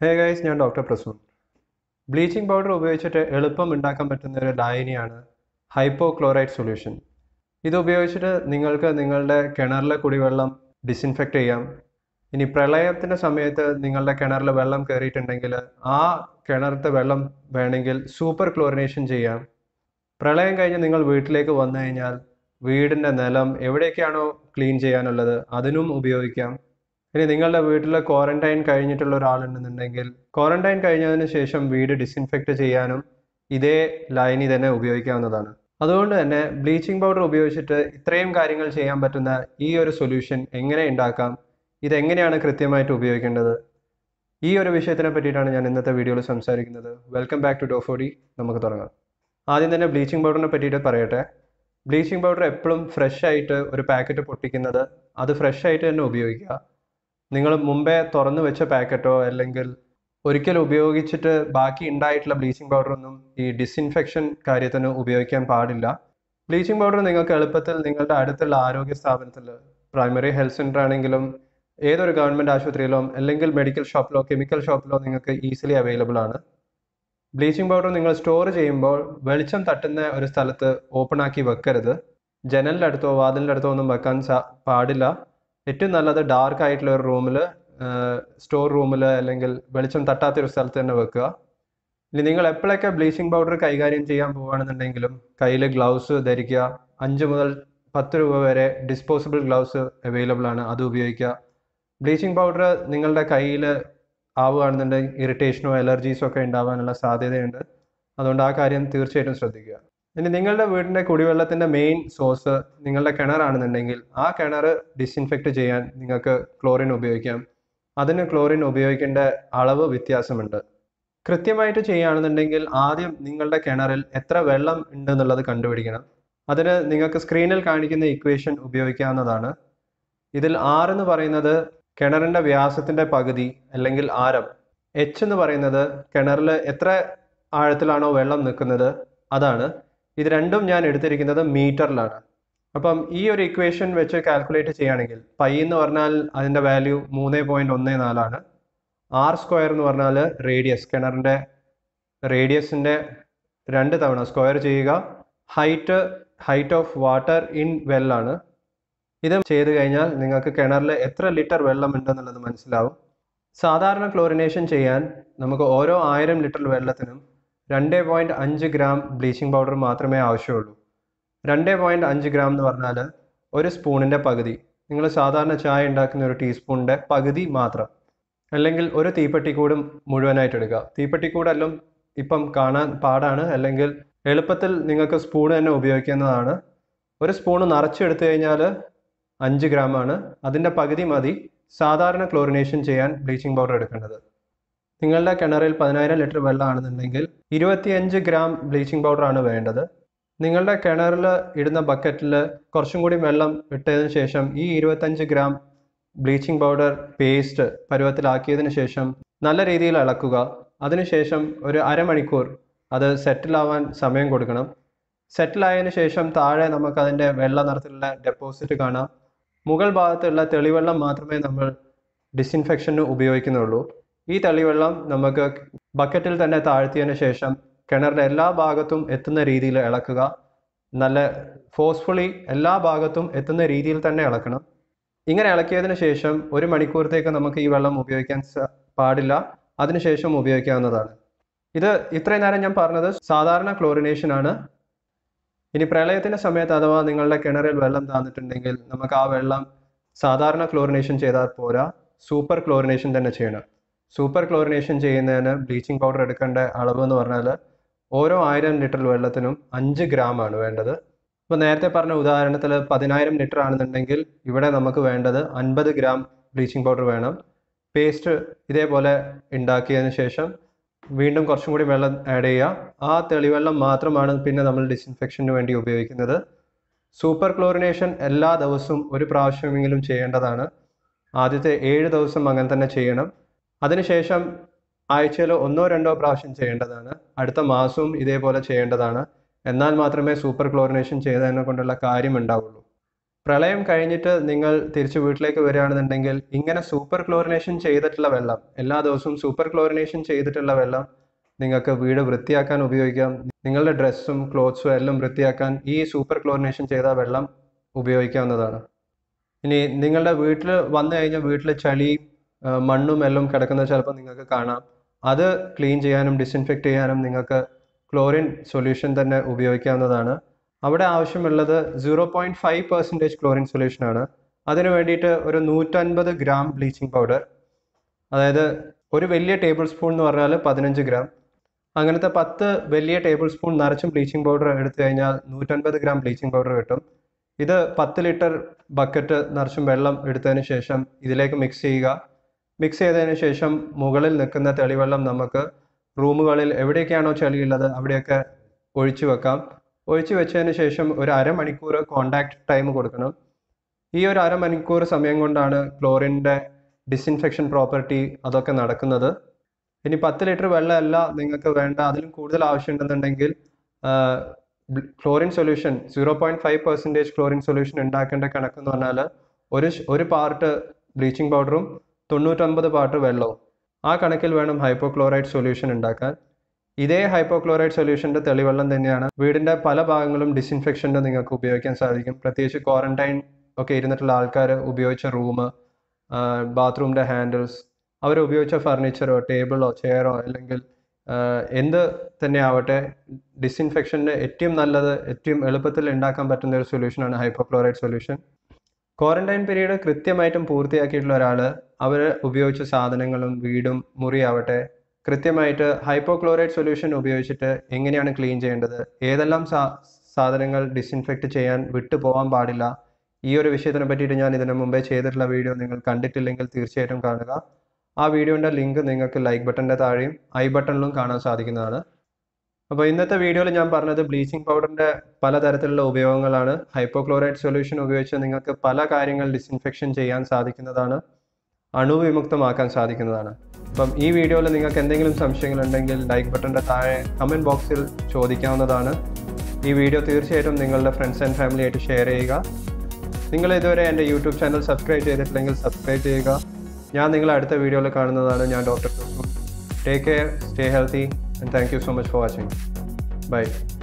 ഹേ guys ഞാൻ doctor Prasoon bleaching powder ഉപയോഗിച്ചിട്ട് എളുപ്പം ഉണ്ടാക്കാൻ പറ്റുന്ന ഒരു ലായനിയാണ് ഹൈപ്പോ ക്ലോറൈഡ് സൊല്യൂഷൻ ഇത് ഉപയോഗിച്ചിട്ട് നിങ്ങൾക്ക് നിങ്ങളുടെ കിണറിലെ കുടിവെള്ളം ഡിസിൻഫെക്റ്റ് ചെയ്യാം ഇനി പ്രളയത്തിൻ്റെ സമയത്ത് നിങ്ങളുടെ കിണറിൽ വെള്ളം കയറിയിട്ടുണ്ടെങ്കിൽ ആ കിണറത്തെ വെള്ളം വേണമെങ്കിൽ സൂപ്പർ ക്ലോറിനേഷൻ ചെയ്യാം പ്രളയം കഴിഞ്ഞ് നിങ്ങൾ വീട്ടിലേക്ക് വന്നു കഴിഞ്ഞാൽ വീടിൻ്റെ നിലം എവിടെയൊക്കെയാണോ ക്ലീൻ ചെയ്യാനുള്ളത് അതിനും ഉപയോഗിക്കാം ഇനി നിങ്ങളുടെ വീട്ടിൽ ക്വാറന്റൈൻ കഴിഞ്ഞിട്ടുള്ള ഒരാളുണ്ടെന്നുണ്ടെങ്കിൽ ക്വാറന്റൈൻ കഴിഞ്ഞതിന് ശേഷം വീട് ഡിസിൻഫെക്റ്റ് ചെയ്യാനും ഇതേ ലൈനി തന്നെ ഉപയോഗിക്കാവുന്നതാണ് അതുകൊണ്ട് തന്നെ ബ്ലീച്ചിങ് പൗഡർ ഉപയോഗിച്ചിട്ട് ഇത്രയും കാര്യങ്ങൾ ചെയ്യാൻ പറ്റുന്ന ഈ ഒരു സൊല്യൂഷൻ എങ്ങനെ ഉണ്ടാക്കാം ഇതെങ്ങനെയാണ് കൃത്യമായിട്ട് ഉപയോഗിക്കേണ്ടത് ഈ ഒരു വിഷയത്തിനെ പറ്റിയിട്ടാണ് ഞാൻ ഇന്നത്തെ വീഡിയോയിൽ സംസാരിക്കുന്നത് വെൽക്കം ബാക്ക് ടു ഡോഫോഡി നമുക്ക് തുടങ്ങാം ആദ്യം തന്നെ ബ്ലീച്ചിങ് പൗഡറിനെ പറ്റിയിട്ട് പറയട്ടെ ബ്ലീച്ചിങ് പൗഡർ എപ്പോഴും ഫ്രഷ് ആയിട്ട് ഒരു പാക്കറ്റ് പൊട്ടിക്കുന്നത് അത് ഫ്രഷ് ആയിട്ട് തന്നെ ഉപയോഗിക്കുക നിങ്ങൾ മുമ്പേ തുറന്നു വെച്ച പാക്കറ്റോ അല്ലെങ്കിൽ ഒരിക്കൽ ഉപയോഗിച്ചിട്ട് ബാക്കി ഉണ്ടായിട്ടുള്ള ബ്ലീച്ചിങ് പൗഡറൊന്നും ഈ ഡിസിൻഫെക്ഷൻ കാര്യത്തിന് ഉപയോഗിക്കാൻ പാടില്ല ബ്ലീച്ചിങ് പൗഡർ നിങ്ങൾക്ക് എളുപ്പത്തിൽ നിങ്ങളുടെ അടുത്തുള്ള ആരോഗ്യ സ്ഥാപനത്തിൽ പ്രൈമറി ഹെൽത്ത് സെൻ്റർ ആണെങ്കിലും ഏതൊരു ഗവൺമെൻറ് ആശുപത്രിയിലോ അല്ലെങ്കിൽ മെഡിക്കൽ ഷോപ്പിലോ കെമിക്കൽ ഷോപ്പിലോ നിങ്ങൾക്ക് ഈസിലി അവൈലബിൾ ആണ് ബ്ലീച്ചിങ് പൗഡർ നിങ്ങൾ സ്റ്റോർ ചെയ്യുമ്പോൾ വെളിച്ചം തട്ടുന്ന ഒരു സ്ഥലത്ത് ഓപ്പൺ ആക്കി വെക്കരുത് ജനലിൻ്റെ അടുത്തോ വാതിലിൻ്റെ അടുത്തോ ഒന്നും വെക്കാൻ സാ പാടില്ല ഏറ്റവും നല്ലത് ഡാർക്ക് ആയിട്ടുള്ള ഒരു റൂമിൽ സ്റ്റോർ റൂമിൽ അല്ലെങ്കിൽ വെളിച്ചം തട്ടാത്ത ഒരു സ്ഥലത്ത് തന്നെ വെക്കുക ഇനി നിങ്ങൾ എപ്പോഴൊക്കെ ബ്ലീച്ചിങ് പൗഡർ കൈകാര്യം ചെയ്യാൻ പോവുകയാണെന്നുണ്ടെങ്കിലും കയ്യിൽ ഗ്ലൗസ് ധരിക്കുക അഞ്ച് മുതൽ പത്ത് രൂപ വരെ ഡിസ്പോസിബിൾ ഗ്ലൗസ് അവൈലബിൾ ആണ് അത് ഉപയോഗിക്കുക ബ്ലീച്ചിങ് പൗഡർ നിങ്ങളുടെ കയ്യിൽ ആവുകയാണെന്നുണ്ടെങ്കിൽ ഇറിറ്റേഷനോ അലർജീസോ ഒക്കെ ഉണ്ടാവാനുള്ള സാധ്യതയുണ്ട് അതുകൊണ്ട് ആ കാര്യം തീർച്ചയായിട്ടും ശ്രദ്ധിക്കുക ഇനി നിങ്ങളുടെ വീടിൻ്റെ കുടിവെള്ളത്തിൻ്റെ മെയിൻ സോഴ്സ് നിങ്ങളുടെ കിണറാണെന്നുണ്ടെങ്കിൽ ആ കിണർ ഡിസിൻഫെക്റ്റ് ചെയ്യാൻ നിങ്ങൾക്ക് ക്ലോറിൻ ഉപയോഗിക്കാം അതിന് ക്ലോറിൻ ഉപയോഗിക്കേണ്ട അളവ് വ്യത്യാസമുണ്ട് കൃത്യമായിട്ട് ചെയ്യുകയാണെന്നുണ്ടെങ്കിൽ ആദ്യം നിങ്ങളുടെ കിണറിൽ എത്ര വെള്ളം ഉണ്ടെന്നുള്ളത് കണ്ടുപിടിക്കണം അതിന് നിങ്ങൾക്ക് സ്ക്രീനിൽ കാണിക്കുന്ന ഇക്വേഷൻ ഉപയോഗിക്കാവുന്നതാണ് ഇതിൽ ആറ് എന്ന് പറയുന്നത് കിണറിൻ്റെ വ്യാസത്തിൻ്റെ പകുതി അല്ലെങ്കിൽ ആരം എച്ച് എന്ന് പറയുന്നത് കിണറിൽ എത്ര ആഴത്തിലാണോ വെള്ളം നിൽക്കുന്നത് അതാണ് ഇത് രണ്ടും ഞാൻ എടുത്തിരിക്കുന്നത് മീറ്ററിലാണ് അപ്പം ഈ ഒരു ഇക്വേഷൻ വെച്ച് കാൽക്കുലേറ്റ് ചെയ്യുകയാണെങ്കിൽ പൈ എന്ന് പറഞ്ഞാൽ അതിൻ്റെ വാല്യൂ മൂന്ന് പോയിൻറ്റ് ഒന്ന് നാലാണ് ആർ സ്ക്വയർ എന്ന് പറഞ്ഞാൽ റേഡിയസ് കിണറിൻ്റെ റേഡിയസിൻ്റെ രണ്ട് തവണ സ്ക്വയർ ചെയ്യുക height height of water in വെല്ലാണ് ഇത് ചെയ്ത് കഴിഞ്ഞാൽ നിങ്ങൾക്ക് കിണറിൽ എത്ര ലിറ്റർ വെള്ളം ഉണ്ടെന്നുള്ളത് മനസ്സിലാവും സാധാരണ ക്ലോറിനേഷൻ ചെയ്യാൻ നമുക്ക് ഓരോ ആയിരം ലിറ്റർ വെള്ളത്തിനും രണ്ട് പോയിൻറ്റ് അഞ്ച് ഗ്രാം ബ്ലീച്ചിങ് പൗഡർ മാത്രമേ ആവശ്യമുള്ളൂ രണ്ട് പോയിൻറ്റ് അഞ്ച് ഗ്രാം എന്ന് പറഞ്ഞാൽ ഒരു സ്പൂണിൻ്റെ പകുതി നിങ്ങൾ സാധാരണ ചായ ഉണ്ടാക്കുന്ന ഒരു ടീസ്പൂണിൻ്റെ പകുതി മാത്രം അല്ലെങ്കിൽ ഒരു തീപ്പെട്ടിക്കൂടും മുഴുവനായിട്ട് എടുക്കുക തീപ്പെട്ടിക്കൂടെല്ലാം ഇപ്പം കാണാൻ പാടാണ് അല്ലെങ്കിൽ എളുപ്പത്തിൽ നിങ്ങൾക്ക് സ്പൂൺ തന്നെ ഉപയോഗിക്കുന്നതാണ് ഒരു സ്പൂണ് നിറച്ചെടുത്തു കഴിഞ്ഞാൽ അഞ്ച് ഗ്രാമാണ് അതിൻ്റെ പകുതി മതി സാധാരണ ക്ലോറിനേഷൻ ചെയ്യാൻ ബ്ലീച്ചിങ് പൗഡർ എടുക്കേണ്ടത് നിങ്ങളുടെ കിണറിൽ പതിനായിരം ലിറ്റർ വെള്ളമാണെന്നുണ്ടെങ്കിൽ ഇരുപത്തിയഞ്ച് ഗ്രാം ബ്ലീച്ചിങ് പൗഡറാണ് വേണ്ടത് നിങ്ങളുടെ കിണറിൽ ഇടുന്ന ബക്കറ്റിൽ കുറച്ചും കൂടി വെള്ളം ഇട്ടതിന് ശേഷം ഈ ഇരുപത്തഞ്ച് ഗ്രാം ബ്ലീച്ചിങ് പൗഡർ പേസ്റ്റ് പരുവത്തിലാക്കിയതിന് ശേഷം നല്ല രീതിയിൽ ഇളക്കുക അതിനുശേഷം ഒരു അരമണിക്കൂർ അത് സെറ്റിലാവാൻ സമയം കൊടുക്കണം സെറ്റിലായതിനു ശേഷം താഴെ നമുക്ക് അതിൻ്റെ വെള്ള നിറത്തിലുള്ള ഡെപ്പോസിറ്റ് കാണാം മുകൾ ഭാഗത്തുള്ള തെളിവെള്ളം മാത്രമേ നമ്മൾ ഡിസിൻഫെക്ഷന് ഉപയോഗിക്കുന്നുള്ളൂ ഈ തെളിവെള്ളം നമുക്ക് ബക്കറ്റിൽ തന്നെ താഴ്ത്തിയതിന് ശേഷം കിണറിൻ്റെ എല്ലാ ഭാഗത്തും എത്തുന്ന രീതിയിൽ ഇളക്കുക നല്ല ഫോഴ്സ്ഫുള്ളി എല്ലാ ഭാഗത്തും എത്തുന്ന രീതിയിൽ തന്നെ ഇളക്കണം ഇങ്ങനെ ഇളക്കിയതിന് ശേഷം ഒരു മണിക്കൂറത്തേക്ക് നമുക്ക് ഈ വെള്ളം ഉപയോഗിക്കാൻ പാടില്ല അതിനുശേഷം ഉപയോഗിക്കാവുന്നതാണ് ഇത് ഇത്രയും നേരം ഞാൻ പറഞ്ഞത് സാധാരണ ക്ലോറിനേഷൻ ആണ് ഇനി പ്രളയത്തിൻ്റെ സമയത്ത് അഥവാ നിങ്ങളുടെ കിണറിൽ വെള്ളം താന്നിട്ടുണ്ടെങ്കിൽ നമുക്ക് ആ വെള്ളം സാധാരണ ക്ലോറിനേഷൻ ചെയ്താൽ പോരാ സൂപ്പർ ക്ലോറിനേഷൻ തന്നെ ചെയ്യണം സൂപ്പർ ക്ലോറിനേഷൻ ചെയ്യുന്നതിന് ബ്ലീച്ചിങ് പൗഡർ എടുക്കേണ്ട അളവ് എന്ന് പറഞ്ഞാൽ ഓരോ ആയിരം ലിറ്റർ വെള്ളത്തിനും അഞ്ച് ഗ്രാം ആണ് വേണ്ടത് ഇപ്പോൾ നേരത്തെ പറഞ്ഞ ഉദാഹരണത്തിൽ പതിനായിരം ലിറ്റർ ആണെന്നുണ്ടെങ്കിൽ ഇവിടെ നമുക്ക് വേണ്ടത് അൻപത് ഗ്രാം ബ്ലീച്ചിങ് പൗഡർ വേണം പേസ്റ്റ് ഇതേപോലെ ഉണ്ടാക്കിയതിന് ശേഷം വീണ്ടും കുറച്ചും കൂടി വെള്ളം ആഡ് ചെയ്യുക ആ തെളിവെള്ളം മാത്രമാണ് പിന്നെ നമ്മൾ ഡിസിൻഫെക്ഷന് വേണ്ടി ഉപയോഗിക്കുന്നത് സൂപ്പർ ക്ലോറിനേഷൻ എല്ലാ ദിവസവും ഒരു പ്രാവശ്യമെങ്കിലും ചെയ്യേണ്ടതാണ് ആദ്യത്തെ ഏഴ് ദിവസം അങ്ങനെ തന്നെ ചെയ്യണം അതിനുശേഷം ആഴ്ചയിൽ ഒന്നോ രണ്ടോ പ്രാവശ്യം ചെയ്യേണ്ടതാണ് അടുത്ത മാസവും ഇതേപോലെ ചെയ്യേണ്ടതാണ് എന്നാൽ മാത്രമേ സൂപ്പർ ക്ലോറിനേഷൻ ചെയ്തതിനെ കൊണ്ടുള്ള കാര്യം ഉണ്ടാവുള്ളൂ പ്രളയം കഴിഞ്ഞിട്ട് നിങ്ങൾ തിരിച്ച് വീട്ടിലേക്ക് വരികയാണെന്നുണ്ടെങ്കിൽ ഇങ്ങനെ സൂപ്പർ ക്ലോറിനേഷൻ ചെയ്തിട്ടുള്ള വെള്ളം എല്ലാ ദിവസവും സൂപ്പർ ക്ലോറിനേഷൻ ചെയ്തിട്ടുള്ള വെള്ളം നിങ്ങൾക്ക് വീട് വൃത്തിയാക്കാൻ ഉപയോഗിക്കാം നിങ്ങളുടെ ഡ്രസ്സും ക്ലോത്ത്സും എല്ലാം വൃത്തിയാക്കാൻ ഈ സൂപ്പർ ക്ലോറിനേഷൻ ചെയ്ത വെള്ളം ഉപയോഗിക്കാവുന്നതാണ് ഇനി നിങ്ങളുടെ വീട്ടിൽ വന്നു കഴിഞ്ഞാൽ വീട്ടിൽ ചളി ആ, മണ്ണും എല്ലാം കിടക്കുന്നത് ചിലപ്പോൾ നിങ്ങൾക്ക് കാണാം അത് ക്ലീൻ ചെയ്യാനും ഡിസിൻഫെക്റ്റ് ചെയ്യാനും നിങ്ങൾക്ക് ക്ലോറിൻ സൊല്യൂഷൻ തന്നെ ഉപയോഗിക്കാവുന്നതാണ് അവിടെ ആവശ്യമുള്ളത് zero point five percentage chlorine സൊല്യൂഷനാണ് അതിന് വേണ്ടിയിട്ട് ഒരു നൂറ്റൻപത് ഗ്രാം ബ്ലീച്ചിങ് പൗഡർ അതായത് ഒരു വലിയ ടേബിൾ സ്പൂൺ എന്ന് പറഞ്ഞാൽ പതിനഞ്ച് ഗ്രാം അങ്ങനത്തെ പത്ത് വലിയ ടേബിൾ സ്പൂൺ നിറച്ചും ബ്ലീച്ചിങ് പൗഡർ എടുത്തു കഴിഞ്ഞാൽ നൂറ്റൻപത് ഗ്രാം ബ്ലീച്ചിങ് പൗഡർ കിട്ടും ഇത് പത്ത് ലിറ്റർ ബക്കറ്റ് നിറച്ചും വെള്ളം എടുത്തതിന് ശേഷം ഇതിലേക്ക് മിക്സ് ചെയ്യുക മിക്സ് ചെയ്തതിന് ശേഷം മുകളിൽ നിൽക്കുന്ന തെളിവെള്ളം നമുക്ക് റൂമുകളിൽ എവിടെയൊക്കെയാണോ ചെളിയുള്ളത് അവിടെയൊക്കെ ഒഴിച്ചു വെക്കാം ഒഴിച്ചു വെച്ചതിന് ശേഷം ഒരു അരമണിക്കൂർ കോണ്ടാക്ട് ടൈം കൊടുക്കണം ഈ ഒരു അരമണിക്കൂർ സമയം കൊണ്ടാണ് ക്ലോറിൻ്റെ ഡിസിൻഫെക്ഷൻ പ്രോപ്പർട്ടി അതൊക്കെ നടക്കുന്നത് ഇനി പത്ത് ലിറ്റർ വെള്ളമല്ല നിങ്ങൾക്ക് വേണ്ട അതിലും കൂടുതൽ ആവശ്യമുണ്ടെന്നുണ്ടെങ്കിൽ chlorine solution zero point five percentage chlorine solution ഉണ്ടാക്കേണ്ട കണക്കെന്ന് പറഞ്ഞാൽ ഒരു ഷ്- ഒരു പാർട്ട് ബ്ലീച്ചിങ് പൗഡറും തൊണ്ണൂറ്റൊമ്പത് പാർട്ട് വെള്ളവും ആ കണക്കിൽ വേണം ഹൈപ്പോക്ലോറൈഡ് സൊല്യൂഷൻ ഉണ്ടാക്കാൻ ഇതേ ഹൈപ്പോക്ലോറൈഡ് സൊല്യൂഷൻ്റെ തെളിവെള്ളം തന്നെയാണ് വീടിൻ്റെ പല ഭാഗങ്ങളും ഡിസിൻഫെക്ഷൻ്റെ നിങ്ങൾക്ക് ഉപയോഗിക്കാൻ സാധിക്കും പ്രത്യേകിച്ച് ക്വാറന്റൈൻ ഒക്കെ ഇരുന്നിട്ടുള്ള ആൾക്കാർ ഉപയോഗിച്ച റൂം ബാത്റൂമിൻ്റെ ഹാൻഡിൽസ് അവർ ഉപയോഗിച്ച ഫർണിച്ചറോ ടേബിളോ ചെയറോ അല്ലെങ്കിൽ ആ, എന്ത് തന്നെ ആവട്ടെ ഡിസിൻഫെക്ഷന് ഏറ്റവും നല്ലത് ഏറ്റവും എളുപ്പത്തിൽ ഉണ്ടാക്കാൻ പറ്റുന്ന ഒരു സൊല്യൂഷനാണ് ഹൈപ്പോക്ലോറൈഡ് സൊല്യൂഷൻ ക്വാറന്റൈൻ പീരീഡ് കൃത്യമായിട്ടും പൂർത്തിയാക്കിയിട്ടുള്ള ഒരാൾ അവർ ഉപയോഗിച്ച സാധനങ്ങളും വീടും മുറിയാവട്ടെ കൃത്യമായിട്ട് ഹൈപ്പോക്ലോറൈഡ് സൊല്യൂഷൻ ഉപയോഗിച്ചിട്ട് എങ്ങനെയാണ് ക്ലീൻ ചെയ്യേണ്ടത് ഏതെല്ലാം സാ സാധനങ്ങൾ ഡിസിൻഫെക്റ്റ് ചെയ്യാൻ വിട്ടു പോകാൻ പാടില്ല ഈ ഒരു വിഷയത്തിനെ പറ്റിയിട്ട് ഞാൻ ഇതിനു മുമ്പേ ചെയ്തിട്ടുള്ള വീഡിയോ നിങ്ങൾ കണ്ടിട്ടില്ലെങ്കിൽ തീർച്ചയായിട്ടും കാണുക ആ വീഡിയോൻ്റെ ലിങ്ക് നിങ്ങൾക്ക് ലൈക്ക് ബട്ടൻ്റെ താഴെയും ഐ ബട്ടണിലും കാണാൻ സാധിക്കുന്നതാണ് അപ്പോൾ ഇന്നത്തെ വീഡിയോയിൽ ഞാൻ പറഞ്ഞത് ബ്ലീച്ചിങ് പൗഡറിൻ്റെ പലതരത്തിലുള്ള ഉപയോഗങ്ങളാണ് ഹൈപ്പോക്ലോറൈഡ് സൊല്യൂഷൻ ഉപയോഗിച്ച് നിങ്ങൾക്ക് പല കാര്യങ്ങൾ ഡിസിൻഫെക്ഷൻ ചെയ്യാൻ സാധിക്കുന്നതാണ് അണുവിമുക്തമാക്കാൻ സാധിക്കുന്നതാണ് അപ്പം ഈ വീഡിയോയിൽ നിങ്ങൾക്ക് എന്തെങ്കിലും സംശയങ്ങളുണ്ടെങ്കിൽ ലൈക്ക് ബട്ടൻ്റെ താഴെ കമൻറ്റ് ബോക്സിൽ ചോദിക്കാവുന്നതാണ് ഈ വീഡിയോ തീർച്ചയായിട്ടും നിങ്ങളുടെ ഫ്രണ്ട്സ് ആൻഡ് ഫാമിലി ആയിട്ട് ഷെയർ ചെയ്യുക നിങ്ങൾ ഇതുവരെ എൻ്റെ യൂട്യൂബ് ചാനൽ സബ്സ്ക്രൈബ് ചെയ്തിട്ടില്ലെങ്കിൽ സബ്സ്ക്രൈബ് ചെയ്യുക ഞാൻ നിങ്ങളെ അടുത്ത വീഡിയോയിൽ കാണുന്നതാണ് ഞാൻ doctor take care stay healthy and thank you so much for watching by